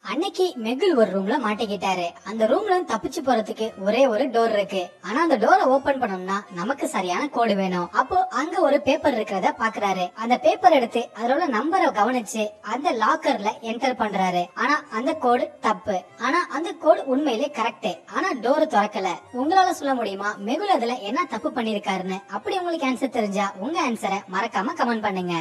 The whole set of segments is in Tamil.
அன்னைக்கு மெகுல் ஒரு ரூம்ல மாட்டிக்கிட்டாரு அந்த ரூம்ல இருந்து தப்பிச்சு போறதுக்கு ஒரே ஒரு டோர் இருக்கு ஆனா அந்த டோரை ஓபன் பண்ணணும்னா நமக்கு சரியான கோடு வேணும் அப்போ அங்க ஒரு பேப்பர் இருக்கிறத பாக்குறாரு அந்த பேப்பர் எடுத்து அதுல உள்ள நம்பரை கவனிச்சு அந்த லாக்கர்ல என்டர் பண்றாரு ஆனா அந்த கோடு தப்பு ஆனா அந்த கோடு உண்மையிலே கரெக்ட் ஆனா டோர் திறக்கல உங்களால சொல்ல முடியுமா மெகுல் அதுல என்ன தப்பு பண்ணிருக்காருன்னு அப்படி உங்களுக்கு ஆன்சர் தெரிஞ்சா உங்க ஆன்சரை மறக்காம கமெண்ட் பண்ணுங்க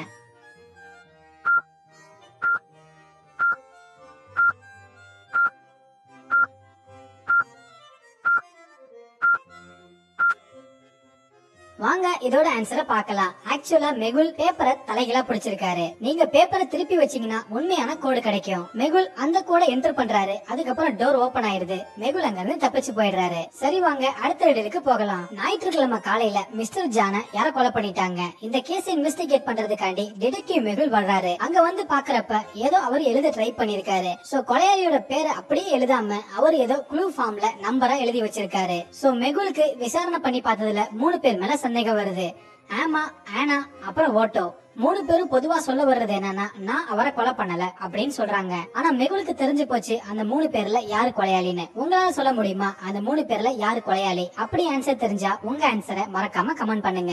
வாங்க இதோட ஆன்சரை பார்க்கலாம் ஆக்சுவலா மெகுல் பேப்பரை தலைகீழா பிடிச்சிருக்காரு நீங்க பேப்பரை திருப்பி வச்சீங்கன்னா உண்மையான கோடு கிடைக்கும் மெகுல் அந்த கோடை என்டர் பண்றாரு அதுக்கப்புறம் டோர் ஓபன் ஆயிருது மெகுல் அங்க இருந்து தப்பிச்சு போயிடுறாரு சரி வாங்க அடுத்த இடத்துக்கு போகலாம் ஞாயிற்றுக்கிழமை காலையில மிஸ்டர் ஜான யார கொலை பண்ணிட்டாங்க இந்த கேஸ் இன்வெஸ்டிகேட் பண்றதுக்காண்டி டிடெக்டிவ் மெகுல் வர்றாரு அங்க வந்து பாக்குறப்ப ஏதோ அவர் எழுத ட்ரை பண்ணிருக்காரு சோ கொலையாளியோட பேரை அப்படியே எழுதாம அவர் ஏதோ க்ளூ ஃபார்ம்ல நம்பரா எழுதி வச்சிருக்காரு சோ மெகுலுக்கு விசாரணை பண்ணி பார்த்ததுல மூணு பேர் மேல சந்தேகம் வருது ஆமா ஆனா அப்புறம் ஓட்டோ மூணு பேரும் பொதுவா சொல்ல வர்றது என்னன்னா நான் அவரை கொலை பண்ணல அப்படின்னு சொல்றாங்க ஆனா மெகுலுக்கு தெரிஞ்சு போச்சு அந்த மூணு பேர்ல யாரு கொலையாளின்னு உங்களால சொல்ல முடியுமா அந்த மூணு பேர்ல யாரு கொலையாளி அப்படி ஆன்சர் தெரிஞ்சா உங்க ஆன்சரை மறக்காம கமெண்ட் பண்ணுங்க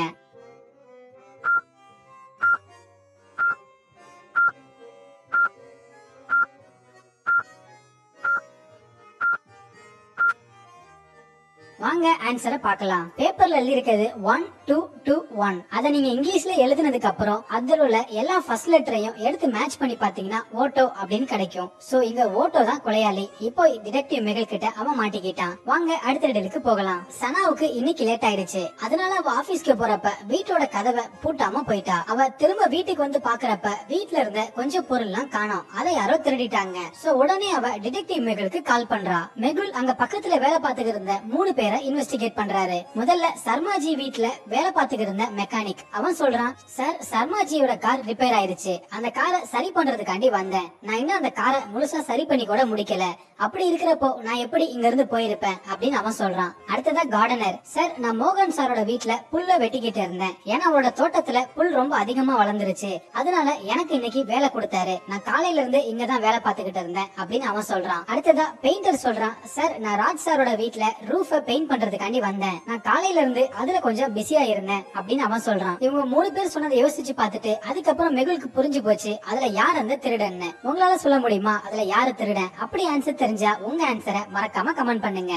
வாங்க ஆன்சரை பார்க்கலாம் பேப்பர்ல எழுதி இருக்கிறது ஒன் டூ டூ ஒன் அதை நீங்க இங்கிலீஷ்ல எழுதினதுக்கு அப்புறம் அதில் உள்ள எல்லா ஃபர்ஸ்ட் லெட்டரையும் எடுத்து மேட்ச் பண்ணி பாத்தீங்கன்னா ஓட்டோ அப்படின்னு கிடைக்கும் சோ இங்க ஓட்டோ தான் கொலையாளி இப்போ டிடெக்டிவ் மெகல் கிட்ட அவன் மாட்டிக்கிட்டான் வாங்க அடுத்த இடத்துக்கு போகலாம் சனாவுக்கு இன்னைக்கு லேட் ஆயிடுச்சு அதனால அவ ஆபீஸ்க்கு போறப்ப வீட்டோட கதவை பூட்டாம போயிட்டா அவ திரும்ப வீட்டுக்கு வந்து பாக்குறப்ப வீட்ல இருந்த கொஞ்சம் பொருள்லாம் காணோம் அதை யாரோ திருடிட்டாங்க சோ உடனே அவ டிடெக்டிவ் மெகுலுக்கு கால் பண்றா மெகுல் அங்க பக்கத்துல வேலை பார்த்துட்டு இருந்த மூணு பேரை இன்வெஸ்டிகேட் பண்றாரு முதல்ல சர்மாஜி வீட்ல வேலை பார்த்துட்டு இருந்த மெக்கானிக் அவன் சொல்றான் சார் சர்மாஜியோட கார் ரிப்பேர் ஆயிருச்சு அந்த காரை சரி பண்றதுக்காண்டி வந்தேன் நான் இன்னும் அந்த காரை முழுசா சரி பண்ணி கூட முடிக்கல அப்படி இருக்கிறப்போ நான் எப்படி இங்க இருந்து போயிருப்பேன் அப்படின்னு அவன் சொல்றான் அடுத்ததா கார்டனர் சார் நான் மோகன் சாரோட வீட்ல புல்ல வெட்டிக்கிட்டு இருந்தேன் ஏன்னா அவரோட தோட்டத்துல புல் ரொம்ப அதிகமா வளர்ந்துருச்சு அதனால எனக்கு இன்னைக்கு வேலை கொடுத்தாரு நான் காலையில இருந்து இங்க தான் வேலை பார்த்துக்கிட்டு இருந்தேன் அப்படின்னு அவன் சொல்றான் அடுத்ததா பெயிண்டர் சொல்றான் சார் நான் ராஜ் சாரோட வீட்ல ரூஃப பெயிண்ட் பண்றதுக்காண்டி வந்தேன் நான் காலையில இருந்து அதுல கொஞ்சம் பிஸியா இருந்தேன் அப்படின்னு அவன் சொல்றான் இவங்க மூணு பேர் சொன்னதை யோசிச்சு பார்த்துட்டு அதுக்கப்புறம் மெகுலுக்கு புரிஞ்சு போச்சு அதுல யார் அந்த திருடன்னு உங்களால சொல்ல முடியுமா அதுல யாரு திருடன் அப்படி ஆன்சர் தெரிஞ்சா உங்க ஆன்சரை மறக்காம கமெண்ட் பண்ணுங்க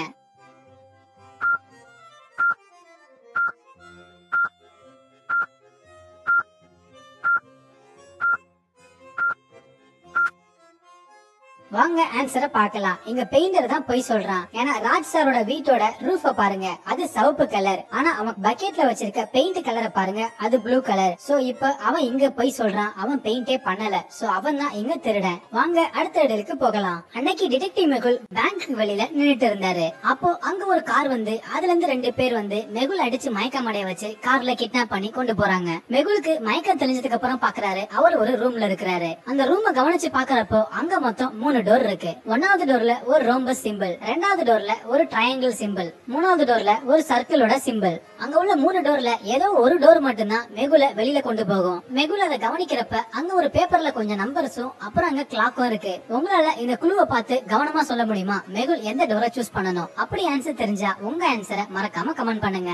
வாங்க ஆன்சரை பார்க்கலாம் இங்க பெயிண்டர் தான் போய் சொல்றான் ஏன்னா ராஜ் சாரோட வீட்டோட ரூஃப பாருங்க அது சிவப்பு கலர் ஆனா அவன் பக்கெட்ல வச்சிருக்க பெயிண்ட் கலரை பாருங்க அது ப்ளூ கலர் சோ இப்ப அவன் இங்க போய் சொல்றான் அவன் பெயிண்டே பண்ணல சோ அவன் தான் இங்க திருடன் வாங்க அடுத்த இடத்துக்கு போகலாம் அன்னைக்கு டிடெக்டிவ் மெகுல் பேங்க் வெளியில நின்னுட்டு இருந்தாரு அப்போ அங்க ஒரு கார் வந்து அதுல இருந்து ரெண்டு பேர் வந்து மெகுல் அடிச்சு மயக்கம் அடைய வச்சு கார்ல கிட்னாப் பண்ணி கொண்டு போறாங்க மெகுலுக்கு மயக்கம் தெளிஞ்சதுக்கு அப்புறம் பாக்குறாரு அவர் ஒரு ரூம்ல இருக்கிறாரு அந்த ரூம கவனிச்சு பாக்குறப்போ அங்க மொத்தம் மூணு டோர் இருக்கு ஒன்னாவது டோர்ல ஒரு ரோம்பஸ் சிம்பிள் ரெண்டாவது டோர்ல ஒரு ட்ரையாங்கிள் சிம்பிள் மூணாவது டோர்ல ஒரு சர்க்கிளோட சிம்பிள் அங்க உள்ள மூணு டோர்ல ஏதோ ஒரு டோர் மட்டும்தான் மெகுல வெளியில கொண்டு போகும் மெகுல அதை கவனிக்கிறப்ப அங்க ஒரு பேப்பர்ல கொஞ்சம் நம்பர்ஸும் அப்புறம் அங்க கிளாக்கும் இருக்கு உங்களால இந்த குழுவை பார்த்து கவனமா சொல்ல முடியுமா மெகுல் எந்த டோரை சூஸ் பண்ணணும் அப்படி ஆன்சர் தெரிஞ்சா உங்க ஆன்சரை மறக்காம கமெண்ட் பண்ணுங்க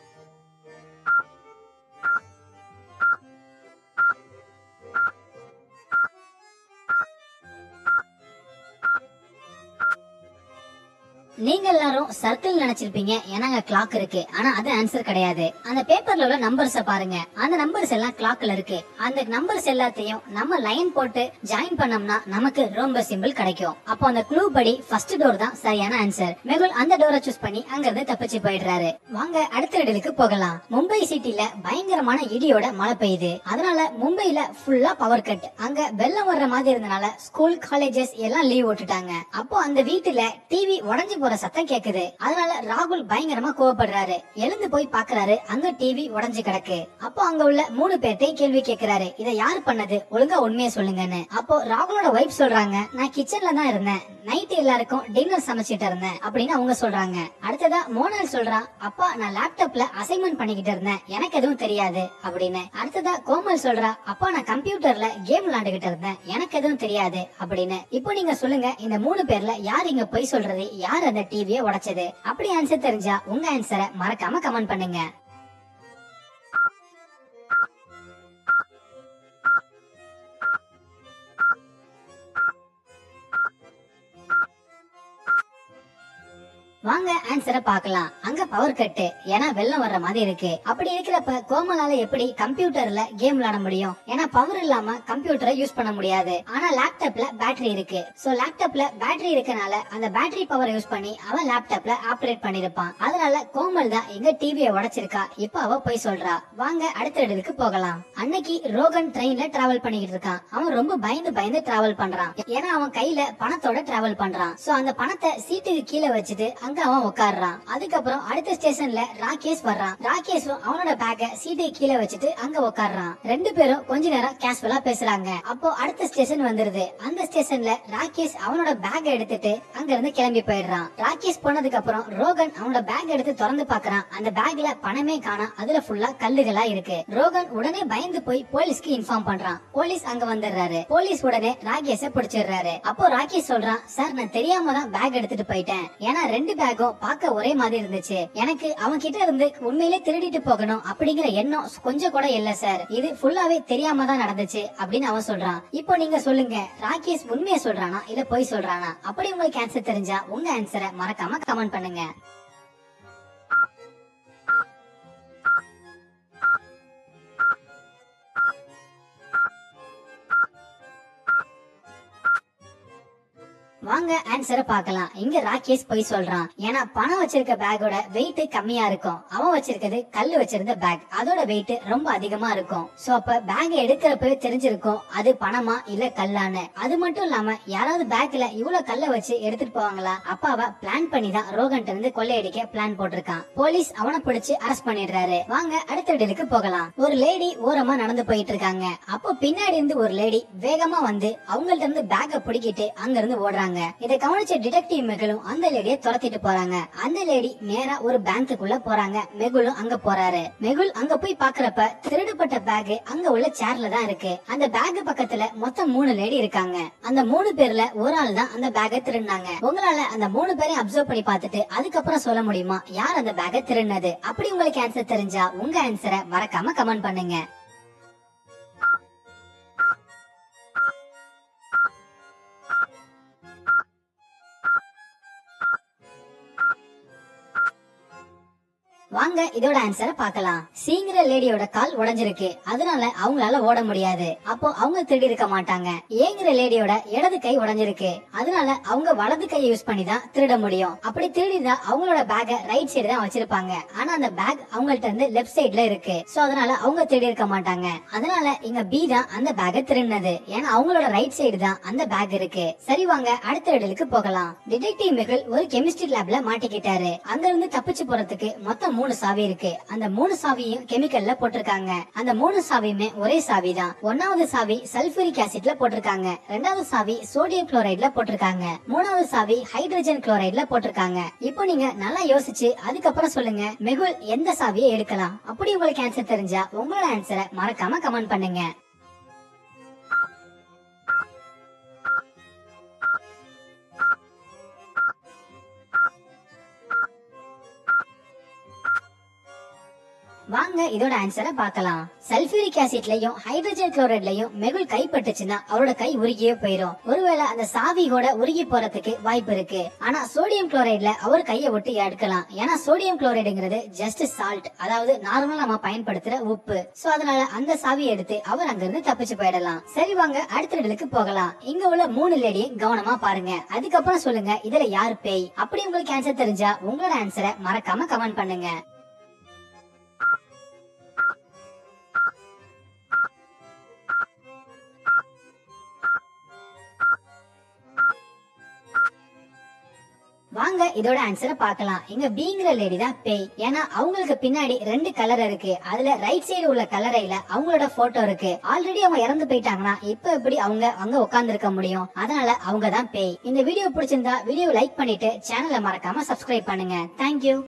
நீங்க எல்லாரும் சர்க்கிள் நினைச்சிருப்பீங்க ஏன்னா அங்க கிளாக் இருக்கு ஆனா அது ஆன்சர் கிடையாது அந்த பேப்பர்ல உள்ள நம்பர்ஸ் பாருங்க அந்த நம்பர்ஸ் எல்லாம் கிளாக்ல இருக்கு அந்த நம்பர்ஸ் எல்லாத்தையும் நம்ம லைன் போட்டு ஜாயின் பண்ணோம்னா நமக்கு ரொம்ப சிம்பிள் கிடைக்கும் அப்போ அந்த க்ளூ படி ஃபர்ஸ்ட் டோர் தான் சரியான ஆன்சர் மெகுல் அந்த டோரை சூஸ் பண்ணி அங்க இருந்து தப்பிச்சு போயிடுறாரு வாங்க அடுத்த இடத்துக்கு போகலாம் மும்பை சிட்டில பயங்கரமான இடியோட மழை பெய்யுது அதனால மும்பைல ஃபுல்லா பவர் கட் அங்க வெள்ளம் வர்ற மாதிரி இருந்தனால ஸ்கூல் காலேஜஸ் எல்லாம் லீவ் விட்டுட்டாங்க அப்போ அந்த வீட்டுல டிவி உடஞ்சு போற போற சத்தம் கேக்குது அதனால ராகுல் பயங்கரமா கோவப்படுறாரு எழுந்து போய் பாக்குறாரு அங்க டிவி உடைஞ்சு கிடக்கு அப்போ அங்க உள்ள மூணு பேர்ட்டையும் கேள்வி கேக்குறாரு இதை யார் பண்ணது ஒழுங்கா உண்மையை சொல்லுங்கன்னு அப்போ ராகுலோட ஒய்ஃப் சொல்றாங்க நான் கிச்சன்ல தான் இருந்தேன் நைட் எல்லாருக்கும் டின்னர் சமைச்சிட்டு இருந்தேன் அப்படின்னு அவங்க சொல்றாங்க அடுத்ததா மோனல் சொல்றான் அப்பா நான் லேப்டாப்ல அசைன்மெண்ட் பண்ணிக்கிட்டு இருந்தேன் எனக்கு எதுவும் தெரியாது அப்படின்னு அடுத்ததா கோமல் சொல்றா அப்பா நான் கம்ப்யூட்டர்ல கேம் விளையாண்டுகிட்டு இருந்தேன் எனக்கு எதுவும் தெரியாது அப்படின்னு இப்போ நீங்க சொல்லுங்க இந்த மூணு பேர்ல யார் இங்க பொய் சொல்றது யார் அந்த டிவியை உடைச்சது அப்படி ஆன்சர் தெரிஞ்சா உங்க ஆன்சரை மறக்காம கமெண்ட் பண்ணுங்க வாங்க ஆன்சரை பார்க்கலாம் அங்க பவர் கட்டு ஏன்னா வெள்ளம் வர்ற மாதிரி இருக்கு அப்படி இருக்கிறப்ப கோமலால எப்படி கம்ப்யூட்டர்ல கேம் விளையாட முடியும் ஏன்னா பவர் இல்லாம கம்ப்யூட்டரை யூஸ் பண்ண முடியாது ஆனா லேப்டாப்ல பேட்டரி இருக்கு சோ லேப்டாப்ல பேட்டரி இருக்கனால அந்த பேட்டரி பவர் யூஸ் பண்ணி அவன் லேப்டாப்ல ஆபரேட் பண்ணிருப்பான் அதனால கோமல் தான் எங்க டிவியை உடைச்சிருக்கா இப்ப அவ போய் சொல்றா வாங்க அடுத்த இடத்துக்கு போகலாம் அன்னைக்கு ரோகன் ட்ரெயின்ல டிராவல் பண்ணிக்கிட்டு இருக்கான் அவன் ரொம்ப பயந்து பயந்து டிராவல் பண்றான் ஏன்னா அவன் கையில பணத்தோட டிராவல் பண்றான் சோ அந்த பணத்தை சீட்டுக்கு கீழே வச்சுட்டு அங்க அவன் உட்காடுறான் அதுக்கப்புறம் அடுத்த ஸ்டேஷன்ல ராகேஷ் வர்றான் ராகேஷும் அவனோட பேக்க சீட்டுக்கு கீழே வச்சுட்டு அங்க உட்காடுறான் ரெண்டு பேரும் கொஞ்ச நேரம் கேஷுவலா பேசுறாங்க அப்போ அடுத்த ஸ்டேஷன் வந்துருது அந்த ஸ்டேஷன்ல ராகேஷ் அவனோட பேக் எடுத்துட்டு அங்க இருந்து கிளம்பி போயிடுறான் ராகேஷ் போனதுக்கு அப்புறம் ரோகன் அவனோட பேக் எடுத்து திறந்து பாக்குறான் அந்த பேக்ல பணமே காணோம் அதுல ஃபுல்லா கல்லுகளா இருக்கு ரோகன் உடனே பயந்து போய் போலீஸ்க்கு இன்ஃபார்ம் பண்றான் போலீஸ் அங்க வந்துடுறாரு போலீஸ் உடனே ராகேஷ பிடிச்சிடுறாரு அப்போ ராகேஷ் சொல்றான் சார் நான் தெரியாம தான் பேக் எடுத்துட்டு போயிட்டேன் ஏன்னா ரெண்டு பேக்கும் பார்க்க ஒரே மாதிரி இருந்துச்சு எனக்கு அவன் கிட்ட இருந்து உண்மையிலே திருடிட்டு போகணும் அப்படிங்கிற எண்ணம் கொஞ்சம் கூட இல்ல சார் இது ஃபுல்லாவே தெரியாம தான் நடந்துச்சு அப்படின்னு அவன் சொல்றான் இப்போ நீங்க சொல்லுங்க ராகேஷ் உண்மையை சொல்றானா இல்ல பொய் சொல்றானா அப்படி உங்களுக்கு ஆன்சர் தெரிஞ்சா உங்க ஆன்சரை மறக்காம கமெண்ட் பண்ணுங்க வாங்க ஆன்சரை பார்க்கலாம் இங்க ராகேஷ் போய் சொல்றான் ஏன்னா பணம் வச்சிருக்க பேக்கோட வெயிட் கம்மியா இருக்கும் அவன் வச்சிருக்கிறது கல்லு வச்சிருந்த பேக் அதோட வெயிட் ரொம்ப அதிகமா இருக்கும் சோ அப்ப பேக் எடுக்கிறப்பவே தெரிஞ்சிருக்கும் அது பணமா இல்ல கல்லான்னு அது மட்டும் இல்லாம யாராவது பேக்ல இவ்வளவு கல்ல வச்சு எடுத்துட்டு போவாங்களா அப்ப அவ பிளான் பண்ணி தான் ரோகன் இருந்து கொள்ளையடிக்க பிளான் போட்டிருக்கான் போலீஸ் அவனை பிடிச்சு அரெஸ்ட் பண்ணிடுறாரு வாங்க அடுத்த இடத்துக்கு போகலாம் ஒரு லேடி ஓரமா நடந்து போயிட்டு இருக்காங்க அப்போ பின்னாடி இருந்து ஒரு லேடி வேகமா வந்து அவங்கள்ட்ட இருந்து பேக்க பிடிக்கிட்டு அங்க இருந்து ஓடுறாங்க இதை கவனிச்ச டிடெக்டிவ் மெகுலும் அந்த லேடியை துரத்திட்டு போறாங்க அந்த லேடி நேரா ஒரு பேங்க்குள்ள போறாங்க மெகுலும் அங்க போறாரு மெகுல் அங்க போய் பாக்குறப்ப திருடப்பட்ட பேக் அங்க உள்ள சேர்ல தான் இருக்கு அந்த பேக் பக்கத்துல மொத்தம் மூணு லேடி இருக்காங்க அந்த மூணு பேர்ல ஒரு ஆள் தான் அந்த பேக்கை திருடினாங்க உங்களால அந்த மூணு பேரையும் அப்சர்வ் பண்ணி பார்த்துட்டு அதுக்கப்புறம் சொல்ல முடியுமா யார் அந்த பேக்கை திருடினது அப்படி உங்களுக்கு ஆன்சர் தெரிஞ்சா உங்க ஆன்சரை மறக்காம கமெண்ட் பண்ணுங்க வாங்க இதோட ஆன்சரை பார்க்கலாம் சீங்கிற லேடியோட கால் உடைஞ்சிருக்கு அதனால அவங்களால ஓட முடியாது அப்போ அவங்க திருடி இருக்க மாட்டாங்க ஏங்கிற லேடியோட இடது கை உடைஞ்சிருக்கு அதனால அவங்க வலது கையை யூஸ் பண்ணி தான் திருட முடியும் அப்படி திருடினா அவங்களோட பேக்க ரைட் சைடு தான் வச்சிருப்பாங்க ஆனா அந்த பேக் அவங்கள்ட்ட இருந்து லெஃப்ட் சைடுல இருக்கு சோ அதனால அவங்க திருடி இருக்க மாட்டாங்க அதனால இங்க பி தான் அந்த பேக்க திருடினது ஏன்னா அவங்களோட ரைட் சைடு தான் அந்த பேக் இருக்கு சரி வாங்க அடுத்த இடலுக்கு போகலாம் டிடெக்டிவ் மெகுல் ஒரு கெமிஸ்ட்ரி லேப்ல மாட்டிக்கிட்டாரு அங்க இருந்து தப்பிச்சு போறதுக்கு மொத்தம் மூணு சாவி இருக்கு அந்த மூணு சாவியும் கெமிக்கல்ல போட்டிருக்காங்க அந்த மூணு சாவியுமே ஒரே சாவி தான் ஒன்னாவது சாவி சல்பூரிக் ஆசிட்ல போட்டிருக்காங்க ரெண்டாவது சாவி சோடியம் குளோரைட்ல போட்டிருக்காங்க மூணாவது சாவி ஹைட்ரஜன் குளோரைட்ல போட்டிருக்காங்க இப்போ நீங்க நல்லா யோசிச்சு அதுக்கப்புறம் சொல்லுங்க மெகுல் எந்த சாவியை எடுக்கலாம் அப்படி உங்களுக்கு ஆன்சர் தெரிஞ்சா உங்களோட ஆன்சரை மறக்காம கமெண்ட் பண்ணுங்க வாங்க இதோட ஆன்சரை பார்க்கலாம் சல்பூரிக் ஆசிட்லயும் ஹைட்ரஜன் குளோரைட்லயும் மெகுல் கைப்பட்டுச்சுன்னா அவரோட கை உருகியே போயிடும் ஒருவேளை அந்த சாவி கூட உருகி போறதுக்கு வாய்ப்பு இருக்கு ஆனா சோடியம் குளோரைட்ல அவர் கையை விட்டு எடுக்கலாம் ஏன்னா சோடியம் குளோரைடுங்கிறது ஜஸ்ட் சால்ட் அதாவது நார்மலா நம்ம பயன்படுத்துற உப்பு சோ அதனால அந்த சாவியை எடுத்து அவர் அங்கிருந்து தப்பிச்சு போயிடலாம் சரி வாங்க அடுத்த இடத்துக்கு போகலாம் இங்க உள்ள மூணு லேடியும் கவனமா பாருங்க அதுக்கப்புறம் சொல்லுங்க இதுல யார் பேய் அப்படி உங்களுக்கு ஆன்சர் தெரிஞ்சா உங்களோட ஆன்சரை மறக்காம கமெண்ட் பண்ணுங்க வாங்க இதோட ஆன்சரை பார்க்கலாம் இங்க பிங்கிற லேடி தான் பேய் ஏன்னா அவங்களுக்கு பின்னாடி ரெண்டு கலர் இருக்கு அதுல ரைட் சைடு உள்ள கலரையில அவங்களோட போட்டோ இருக்கு ஆல்ரெடி அவங்க இறந்து போயிட்டாங்கன்னா இப்ப எப்படி அவங்க அங்க உட்கார்ந்து இருக்க முடியும் அதனால அவங்க தான் பேய் இந்த வீடியோ பிடிச்சிருந்தா வீடியோ லைக் பண்ணிட்டு சேனலை மறக்காம சப்ஸ்கிரைப் பண்ணுங்க தேங்க்யூ